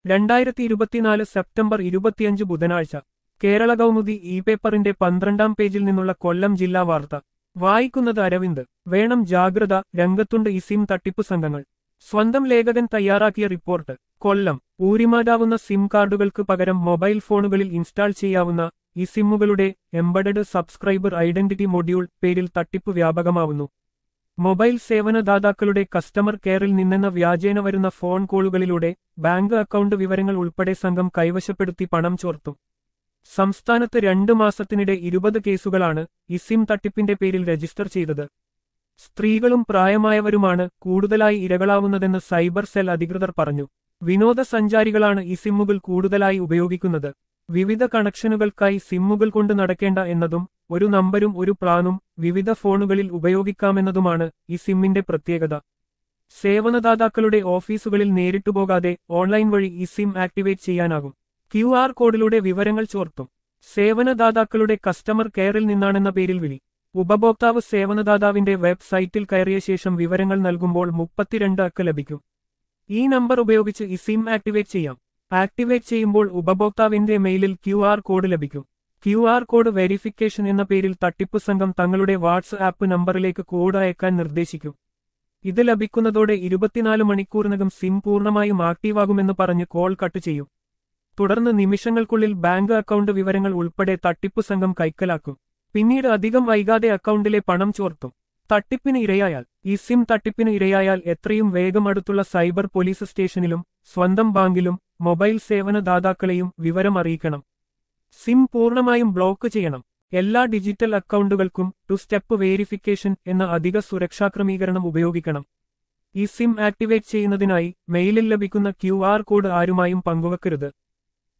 രണ്ടായിരത്തി ഇരുപത്തിനാല് സെപ്റ്റംബർ ഇരുപത്തിയഞ്ച് ബുധനാഴ്ച കേരള കൗമുദി ഇ പേപ്പറിന്റെ പന്ത്രണ്ടാം പേജിൽ നിന്നുള്ള കൊല്ലം ജില്ലാ വാർത്ത വായിക്കുന്നത് അരവിന്ദ് വേണം ജാഗ്രത രംഗത്തുണ്ട് ഇസിം തട്ടിപ്പു സംഘങ്ങൾ സ്വന്തം ലേഖകൻ തയ്യാറാക്കിയ റിപ്പോർട്ട് കൊല്ലം ഊരിമാറ്റാവുന്ന സിം കാർഡുകൾക്ക് പകരം മൊബൈൽ ഫോണുകളിൽ ഇൻസ്റ്റാൾ ചെയ്യാവുന്ന ഈ സിമ്മുകളുടെ എംബഡഡ് സബ്സ്ക്രൈബർ ഐഡന്റിറ്റി മൊഡ്യൂൾ പേരിൽ തട്ടിപ്പ് വ്യാപകമാവുന്നു മൊബൈൽ സേവനദാതാക്കളുടെ കസ്റ്റമർ കെയറിൽ നിന്നെന്ന വ്യാജേന വരുന്ന ഫോൺ കോളുകളിലൂടെ ബാങ്ക് അക്കൗണ്ട് വിവരങ്ങൾ ഉൾപ്പെടെ സംഘം കൈവശപ്പെടുത്തി പണം ചോർത്തും സംസ്ഥാനത്ത് രണ്ടു മാസത്തിനിടെ ഇരുപത് കേസുകളാണ് ഇസിം തട്ടിപ്പിന്റെ പേരിൽ രജിസ്റ്റർ ചെയ്തത് സ്ത്രീകളും പ്രായമായവരുമാണ് കൂടുതലായി ഇരകളാവുന്നതെന്ന് സൈബർ സെൽ അധികൃതർ പറഞ്ഞു വിനോദസഞ്ചാരികളാണ് ഈ സിമ്മുകൾ കൂടുതലായി ഉപയോഗിക്കുന്നത് വിവിധ കണക്ഷനുകൾക്കായി സിമ്മുകൾ കൊണ്ട് നടക്കേണ്ട എന്നതും ഒരു നമ്പരും ഒരു പ്ലാനും വിവിധ ഫോണുകളിൽ ഉപയോഗിക്കാമെന്നതുമാണ് ഈ സിമ്മിന്റെ പ്രത്യേകത സേവനദാതാക്കളുടെ ഓഫീസുകളിൽ നേരിട്ടു പോകാതെ ഓൺലൈൻ വഴി ഈ സിം ആക്ടിവേറ്റ് ചെയ്യാനാകും ക്യു ആർ കോഡിലൂടെ വിവരങ്ങൾ ചോർത്തും സേവനദാതാക്കളുടെ കസ്റ്റമർ കെയറിൽ നിന്നാണെന്ന പേരിൽ വിളി ഉപഭോക്താവ് സേവനദാതാവിന്റെ വെബ്സൈറ്റിൽ കയറിയ ശേഷം വിവരങ്ങൾ നൽകുമ്പോൾ മുപ്പത്തിരണ്ട് അക്ക് ലഭിക്കും ഈ നമ്പർ ഉപയോഗിച്ച് ഈ സിം ആക്ടിവേറ്റ് ചെയ്യാം ആക്ടിവേറ്റ് ചെയ്യുമ്പോൾ ഉപഭോക്താവിന്റെ മെയിലിൽ ക്യു ആർ കോഡ് ലഭിക്കും ക്യു ആർ കോഡ് വെരിഫിക്കേഷൻ എന്ന പേരിൽ തട്ടിപ്പ് സംഘം തങ്ങളുടെ വാട്സ്ആപ്പ് നമ്പറിലേക്ക് കോഡ് അയക്കാൻ നിർദ്ദേശിക്കും ഇത് ലഭിക്കുന്നതോടെ ഇരുപത്തിനാല് മണിക്കൂറിനകം സിം പൂർണ്ണമായും ആക്റ്റീവാകുമെന്ന് പറഞ്ഞ് കോൾ കട്ട് ചെയ്യും തുടർന്ന് നിമിഷങ്ങൾക്കുള്ളിൽ ബാങ്ക് അക്കൗണ്ട് വിവരങ്ങൾ ഉൾപ്പെടെ തട്ടിപ്പ് സംഘം കൈക്കലാക്കും പിന്നീട് അധികം വൈകാതെ അക്കൗണ്ടിലെ പണം ചോർത്തും തട്ടിപ്പിന് ഇരയായാൽ ഈ സിം തട്ടിപ്പിന് ഇരയായാൽ എത്രയും വേഗം അടുത്തുള്ള സൈബർ പോലീസ് സ്റ്റേഷനിലും സ്വന്തം ബാങ്കിലും മൊബൈൽ സേവനദാതാക്കളെയും വിവരം അറിയിക്കണം സിം പൂർണ്ണമായും ബ്ലോക്ക് ചെയ്യണം എല്ലാ ഡിജിറ്റൽ അക്കൗണ്ടുകൾക്കും ടു സ്റ്റെപ്പ് വേരിഫിക്കേഷൻ എന്ന അധിക സുരക്ഷാ ക്രമീകരണം ഉപയോഗിക്കണം ഈ സിം ആക്ടിവേറ്റ് ചെയ്യുന്നതിനായി മെയിലിൽ ലഭിക്കുന്ന ക്യു കോഡ് ആരുമായും പങ്കുവെക്കരുത്